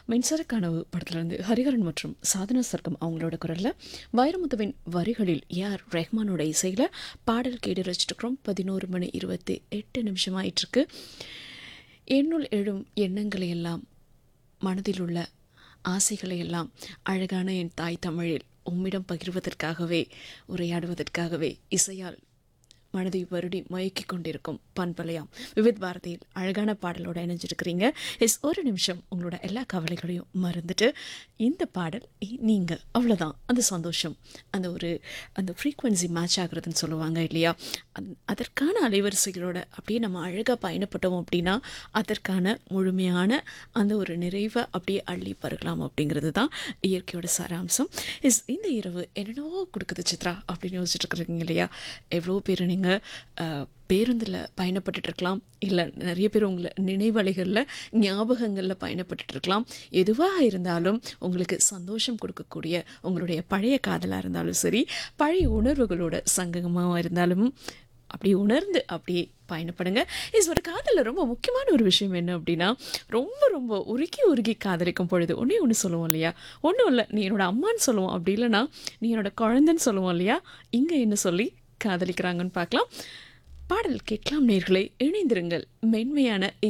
மின்சார கனவு படத்துலேருந்து ஹரிஹரன் மற்றும் சாதனா சர்க்கம் அவங்களோட குரலில் வைரமுத்துவின் வரிகளில் ஏஆர் ரெஹ்மானோட இசையில் பாடல் கேட்டு ரசிச்சிருக்கிறோம் பதினோரு மணி இருபத்தி எட்டு நிமிஷம் ஆயிட்டிருக்கு என்னுள் எழும் எண்ணங்களை எல்லாம் மனதில் உள்ள ஆசைகளை எல்லாம் அழகான என் தாய் தமிழில் உம்மிடம் பகிர்வதற்காகவே உரையாடுவதற்காகவே இசையால் மனதை வருடி மயக்கிக் கொண்டிருக்கும் பண்பலையாம் விவித் பாரதியில் அழகான பாடலோட இணைஞ்சிருக்கிறீங்க எஸ் ஒரு நிமிஷம் உங்களோட எல்லா கவலைகளையும் மறந்துட்டு இந்த பாடல் இ- நீங்க அவ்வளோதான் அந்த சந்தோஷம் அந்த ஒரு அந்த ஃப்ரீக்வன்சி மேட்ச் ஆகுறதுன்னு சொல்லுவாங்க இல்லையா அந்- அதற்கான அலைவரிசைகளோட அப்படியே நம்ம அழகாக பயணப்பட்டோம் அப்படின்னா அதற்கான முழுமையான அந்த ஒரு நிறைவை அப்படியே அள்ளி பருகலாம் அப்படிங்கிறது தான் இயற்கையோட சாராம்சம் இஸ் இந்த இரவு என்னென்னவோ கொடுக்குது சித்ரா அப்படின்னு யோசிச்சுட்டு இருக்கிறீங்க இல்லையா எவ்வளோ பேர் நீங்கள் பேருந்தில் பயணப்பட்டுட்டு இருக்கலாம் இல்லை நிறைய பேர் உங்களை நினைவலைகளில் ஞாபகங்களில் பயணப்பட்டுட்டு இருக்கலாம் எதுவாக இருந்தாலும் உங்களுக்கு சந்தோஷம் கொடுக்கக்கூடிய உங்களுடைய பழைய காதலாக இருந்தாலும் சரி பழைய உணர்வுகளோட சங்கமாக இருந்தாலும் அப்படி உணர்ந்து அப்படியே பயணப்படுங்க இஸ் ஒரு காதலில் ரொம்ப முக்கியமான ஒரு விஷயம் என்ன அப்படின்னா ரொம்ப ரொம்ப உருக்கி உருகி காதலிக்கும் பொழுது ஒன்றே ஒன்று சொல்லுவோம் இல்லையா ஒன்றும் இல்லை நீ என்னோட அம்மான்னு சொல்லுவோம் அப்படி இல்லைன்னா நீ என்னோட குழந்தைன்னு சொல்லுவோம் இல்லையா இங்கே என்ன சொல்லி காதலிக்கிறாங்கன்னு பார்க்கலாம் பாடல் கேட்கலாம் நேர்களை இணைந்திருங்கள் மென்மையான